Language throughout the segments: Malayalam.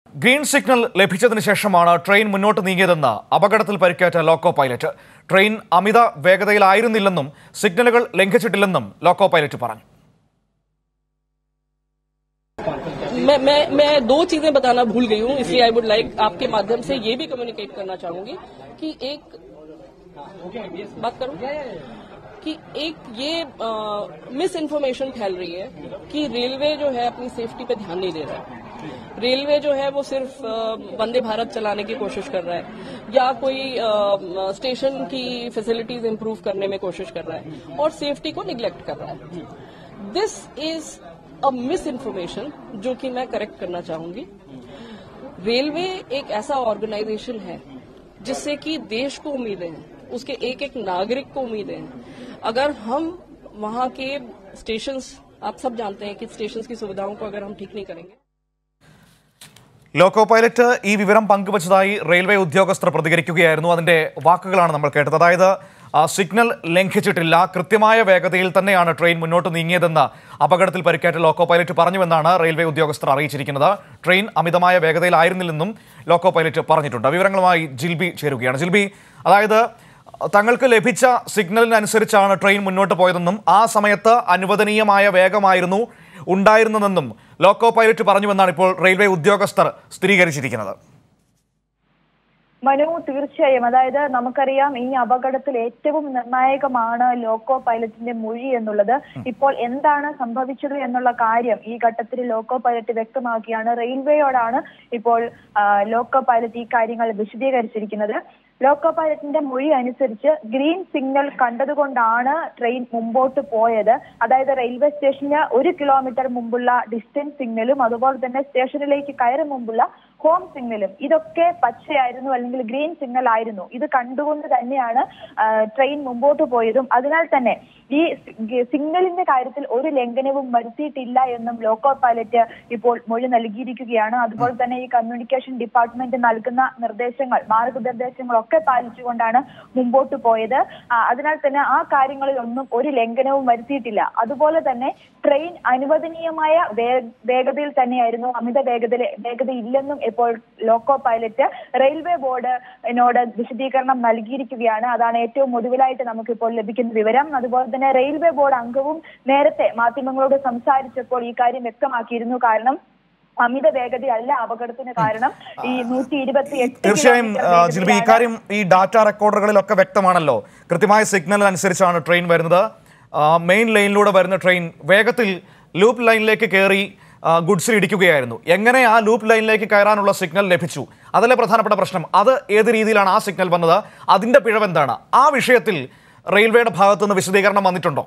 ഗ്രീൻ സിഗ്നൽ ലഭിച്ചതിന് ശേഷമാണ് ട്രെയിൻ മുന്നോട്ട് നീങ്ങിയതെന്ന് അപകടത്തിൽ പരിക്കേറ്റ ലോക്കോ പൈലറ്റ് ട്രെയിൻ അമിത വേഗതയിലായിരുന്നില്ലെന്നും സിഗ്നലുകൾ ലംഘിച്ചിട്ടില്ലെന്നും ലോക്കോ പൈലറ്റ് പറഞ്ഞു मैं मैं मैं दो चीजें बताना भूल गई हूँ इसलिए आई वुड लाइक आपके माध्यम से ये भी कम्युनिकेट करना चाहूंगी कि एक बात करूं कि एक ये मिस इन्फॉर्मेशन फैल रही है कि रेलवे जो है अपनी सेफ्टी पे ध्यान नहीं दे रहा है रेलवे जो है वो सिर्फ अ, वंदे भारत चलाने की कोशिश कर रहा है या कोई अ, स्टेशन की फैसिलिटीज इंप्रूव करने में कोशिश कर रहा है और सेफ्टी को निग्लेक्ट कर रहा है this is a misinformation जो कि मैं करेक्ट करना चाहूंगी रेलवे एक ऐसा ऑर्गेनाइजेशन है जिससे कि देश को उम्मीदें हैं उसके एक एक नागरिक को उम्मीदें हैं अगर हम वहां के स्टेशंस आप सब जानते हैं कि स्टेशंस की सुविधाओं को अगर हम ठीक नहीं करेंगे ലോക്കോ പൈലറ്റ് ഈ വിവരം പങ്കുവച്ചതായി റെയിൽവേ ഉദ്യോഗസ്ഥർ പ്രതികരിക്കുകയായിരുന്നു അതിന്റെ വാക്കുകളാണ് നമ്മൾ കേട്ടത് അതായത് ആ, സിഗ്നൽ ലംഘിച്ചിട്ടില്ല കൃത്യമായ വേഗതയിൽ തന്നെയാണ് ട്രെയിൻ മുന്നോട്ട് നീങ്ങിയതെന്ന് അപകടത്തിൽ പരിക്കേറ്റ ലോക്കോ പൈലറ്റ് പറഞ്ഞുവെന്നാണ് റെയിൽവേ ഉദ്യോഗസ്ഥർ അറിയിച്ചിരിക്കുന്നത് ട്രെയിൻ അമിതമായ വേഗതയിലായിരുന്നില്ലെന്നും ലോക്കോ പൈലറ്റ് പറഞ്ഞിട്ടുണ്ട് വിവരങ്ങളുമായി ജിൽബി ചേരുകയാണ് ജിൽബി അതായത് തങ്ങൾക്ക് ലഭിച്ച സിഗ്നലിനനുസരിച്ചാണ് ട്രെയിൻ മുന്നോട്ട് പോയതെന്നും ആ സമയത്ത് അനുവദനീയമായ വേഗമായിരുന്നു ഉണ്ടായിരുന്നതെന്നും ലോക്കോ പൈലറ്റ് പറഞ്ഞുവെന്നാണ് ഇപ്പോൾ റെയിൽവേ ഉദ്യോഗസ്ഥർ സ്ഥിരീകരിച്ചിരിക്കുന്നത് മനു തീർച്ചയായും അതായത് നമുക്കറിയാം ഈ അപകടത്തിൽ ഏറ്റവും നിർണായകമാണ് ലോക്കോ പൈലറ്റിന്റെ മൊഴി എന്നുള്ളത് ഇപ്പോൾ എന്താണ് സംഭവിച്ചത് എന്നുള്ള കാര്യം ഈ ഘട്ടത്തിൽ ലോക്കോ പൈലറ്റ് വ്യക്തമാക്കിയാണ് റെയിൽവേയോടാണ് ഇപ്പോൾ ആ, ലോക്കോ പൈലറ്റ് ഈ കാര്യങ്ങൾ വിശദീകരിച്ചിരിക്കുന്നത് ലോക്കോ പൈലറ്റിന്റെ മൊഴി അനുസരിച്ച് ഗ്രീൻ സിഗ്നൽ കണ്ടതുകൊണ്ടാണ് ട്രെയിൻ മുമ്പോട്ട് പോയത് അതായത് റെയിൽവേ സ്റ്റേഷന് ഒരു കിലോമീറ്റർ മുമ്പുള്ള ഡിസ്റ്റൻസ് സിഗ്നലും അതുപോലെ തന്നെ സ്റ്റേഷനിലേക്ക് കയറും മുമ്പുള്ള ഹോം സിഗ്നലും ഇതൊക്കെ പച്ചയായിരുന്നു അല്ലെങ്കിൽ ഗ്രീൻ സിഗ്നൽ ആയിരുന്നു ഇത് കണ്ടുകൊണ്ട് തന്നെയാണ് ആ, ട്രെയിൻ മുമ്പോട്ട് പോയതും അതിനാൽ തന്നെ ഈ സി- സിഗ്നലിന്റെ കാര്യത്തിൽ ഒരു ലംഘനവും വരുത്തിയിട്ടില്ല എന്നും ലോക്കോ പൈലറ്റ് ഇപ്പോൾ മൊഴി നൽകിയിരിക്കുകയാണ് അതുപോലെ തന്നെ ഈ കമ്മ്യൂണിക്കേഷൻ ഡിപ്പാർട്ട്മെന്റ് നൽകുന്ന നിർദ്ദേശങ്ങൾ മാർഗനിർദ്ദേശങ്ങളൊക്കെ പാലിച്ചുകൊണ്ടാണ് മുമ്പോട്ട് പോയത് ആ, അതിനാൽ തന്നെ ആ കാര്യങ്ങളിൽ ഒന്നും ഒരു ലംഘനവും വരുത്തിയിട്ടില്ല അതുപോലെ തന്നെ ട്രെയിൻ അനുവദനീയമായ വേ- വേഗതയിൽ തന്നെയായിരുന്നു അമിത വേഗത വേഗത ഇല്ലെന്നും ഇപ്പോൾ ലോക്കോ പൈലറ്റ് റെയിൽവേ ബോർഡിനോട് വിശദീകരണം നൽകിയിരിക്കുകയാണ് അതാണ് ഏറ്റവും ഒടുവിലായിട്ട് നമുക്കിപ്പോൾ ലഭിക്കുന്ന വിവരം അതുപോലെ തന്നെ റെയിൽവേ ബോർഡ് അംഗവും നേരത്തെ മാധ്യമങ്ങളോട് സംസാരിച്ചപ്പോൾ ഈ കാര്യം വ്യക്തമാക്കിയിരുന്നു കാരണം അമിത വേഗതയല്ല അപകടത്തിന് കാരണം ഈ നൂറ്റി ഇരുപത്തി എട്ട് തീർച്ചയായും ആ, ജിൽബി ഇക്കാര്യം ഈ ഡാറ്റ റെക്കോർഡറുകളിലൊക്കെ വ്യക്തമാണല്ലോ കൃത്യമായ സിഗ്നൽ അനുസരിച്ചാണ് ട്രെയിൻ വരുന്നത് ആ, മെയിൻ ലൈനിലൂടെ വരുന്ന ട്രെയിൻ വേഗത്തിൽ ലൂപ്പ് ലൈനിലേക്ക് കയറി ആ, ഗുഡ്സിൽ ഇടിക്കുകയായിരുന്നു എങ്ങനെ ആ ലൂപ്പ് ലൈനിലേക്ക് കയറാനുള്ള സിഗ്നൽ ലഭിച്ചു അതല്ലേ പ്രധാനപ്പെട്ട പ്രശ്നം അത് ഏത് രീതിയിലാണ് ആ സിഗ്നൽ വന്നത് അതിന്റെ പിഴവെന്താണ് ആ വിഷയത്തിൽ റെയിൽവേയുടെ ഭാഗത്തു നിന്ന് വിശദീകരണം വന്നിട്ടുണ്ടോ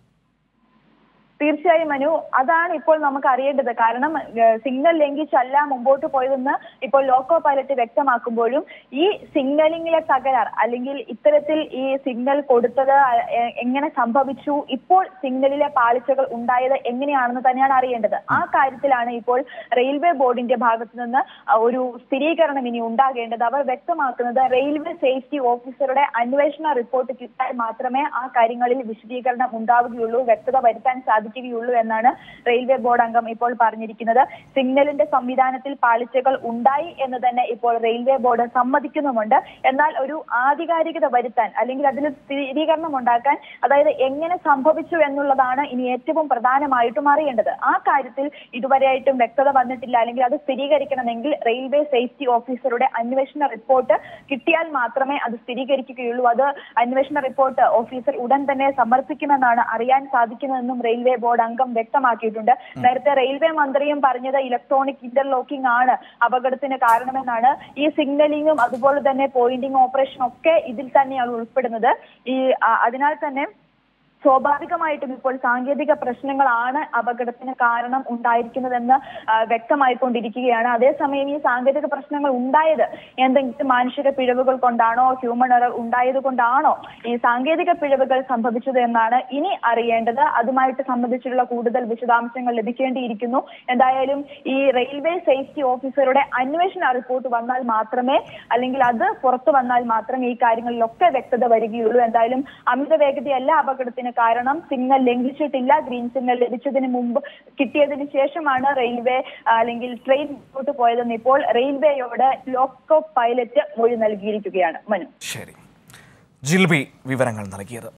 തീർച്ചയായും മനു അതാണ് ഇപ്പോൾ നമുക്ക് അറിയേണ്ടത് കാരണം ഏഹ്, സിഗ്നൽ ലംഘിച്ചല്ല മുമ്പോട്ട് പോയതെന്ന് ഇപ്പോൾ ലോക്കോ പൈലറ്റ് വ്യക്തമാക്കുമ്പോഴും ഈ സിഗ്നലിംഗിലെ തകരാർ അല്ലെങ്കിൽ ഇത്തരത്തിൽ ഈ സിഗ്നൽ കൊടുത്തത് അ- എ- എങ്ങനെ സംഭവിച്ചു ഇപ്പോൾ സിഗ്നലിലെ പാളിച്ചകൾ ഉണ്ടായത് എങ്ങനെയാണെന്ന് തന്നെയാണ് അറിയേണ്ടത് ആ കാര്യത്തിലാണ് ഇപ്പോൾ റെയിൽവേ ബോർഡിന്റെ ഭാഗത്തു നിന്ന് അഹ്, ഒരു സ്ഥിരീകരണം ഇനി ഉണ്ടാകേണ്ടത് അവർ വ്യക്തമാക്കുന്നത് റെയിൽവേ സേഫ്റ്റി ഓഫീസറുടെ അന്വേഷണ റിപ്പോർട്ട് കിട്ടാൻ മാത്രമേ ആ കാര്യങ്ങളിൽ വിശദീകരണം ഉണ്ടാവുകയുള്ളൂ വ്യക്തത വരുത്താൻ സാധിക്കുകയുള്ളൂ എന്നാണ് റെയിൽവേ ബോർഡ് അംഗം ഇപ്പോൾ പറഞ്ഞിരിക്കുന്നത് സിഗ്നലിന്റെ സംവിധാനത്തിൽ പാളിച്ചകൾ ഉണ്ടായി എന്ന് തന്നെ ഇപ്പോൾ റെയിൽവേ ബോർഡ് സമ്മതിക്കുന്നുമുണ്ട് എന്നാൽ ഒരു ആധികാരികത വരുത്താൻ അല്ലെങ്കിൽ അതിന് സ്ഥിരീകരണം ഉണ്ടാക്കാൻ അതായത് എങ്ങനെ സംഭവിച്ചു എന്നുള്ളതാണ് ഇനി ഏറ്റവും പ്രധാനമായിട്ടും അറിയേണ്ടത് ആ കാര്യത്തിൽ ഇതുവരെയായിട്ടും വ്യക്തത വന്നിട്ടില്ല അല്ലെങ്കിൽ അത് സ്ഥിരീകരിക്കണമെങ്കിൽ റെയിൽവേ സേഫ്റ്റി ഓഫീസറുടെ അന്വേഷണ റിപ്പോർട്ട് കിട്ടിയാൽ മാത്രമേ അത് സ്ഥിരീകരിക്കുകയുള്ളൂ അത് അന്വേഷണ റിപ്പോർട്ട് ഓഫീസർ ഉടൻ തന്നെ സമർപ്പിക്കുമെന്നാണ് അറിയാൻ സാധിക്കുന്നതെന്നും റെയിൽവേ ബോർഡ് അംഗം വ്യക്തമാക്കിയിട്ടുണ്ട് നേരത്തെ റെയിൽവേ മന്ത്രിയും പറഞ്ഞത് ഇലക്ട്രോണിക് ഇന്റർലോക്കിംഗ് ആണ് അപകടത്തിന് കാരണമെന്നാണ് ഈ സിഗ്നലിംഗും അതുപോലെ തന്നെ പോയിന്റിംഗ് ഓപ്പറേഷൻ ഒക്കെ ഇതിൽ തന്നെയാണ് ഉൾപ്പെടുന്നത് ഈ ആ, അതിനാൽ തന്നെ സ്വാഭാവികമായിട്ടും ഇപ്പോൾ സാങ്കേതിക പ്രശ്നങ്ങളാണ് അപകടത്തിന് കാരണം ഉണ്ടായിരിക്കുന്നതെന്ന് ആ, വ്യക്തമായിക്കൊണ്ടിരിക്കുകയാണ് അതേസമയം ഈ സാങ്കേതിക പ്രശ്നങ്ങൾ ഉണ്ടായത് എന്തെങ്കിലും മാനുഷിക പിഴവുകൾ കൊണ്ടാണോ ഹ്യൂമൻ എറർ ഉണ്ടായത് കൊണ്ടാണോ ഈ സാങ്കേതിക പിഴവുകൾ സംഭവിച്ചത് എന്നാണ് ഇനി അറിയേണ്ടത് അതുമായിട്ട് സംബന്ധിച്ചുള്ള കൂടുതൽ വിശദാംശങ്ങൾ ലഭിക്കേണ്ടിയിരിക്കുന്നു എന്തായാലും ഈ റെയിൽവേ സേഫ്റ്റി ഓഫീസറുടെ അന്വേഷണ റിപ്പോർട്ട് വന്നാൽ മാത്രമേ അല്ലെങ്കിൽ അത് പുറത്തു വന്നാൽ മാത്രമേ ഈ കാര്യങ്ങളിലൊക്കെ വ്യക്തത വരികയുള്ളൂ എന്തായാലും അമിത വേഗതയല്ല അപകടത്തിന് കാരണം സിഗ്നൽ ലംഘിച്ചിട്ടില്ല ഗ്രീൻ സിഗ്നൽ ലഭിച്ചതിന് മുമ്പ് കിട്ടിയതിന് ശേഷമാണ് റെയിൽവേ ആ, അല്ലെങ്കിൽ ട്രെയിൻ മുന്നോട്ട് പോയതെന്ന് ഇപ്പോൾ റെയിൽവേയോട് ലോക്കോ പൈലറ്റ് മൊഴി നൽകിയിരിക്കുകയാണ് മനു ശരി ജിൽബി വിവരങ്ങൾ നൽകിയത്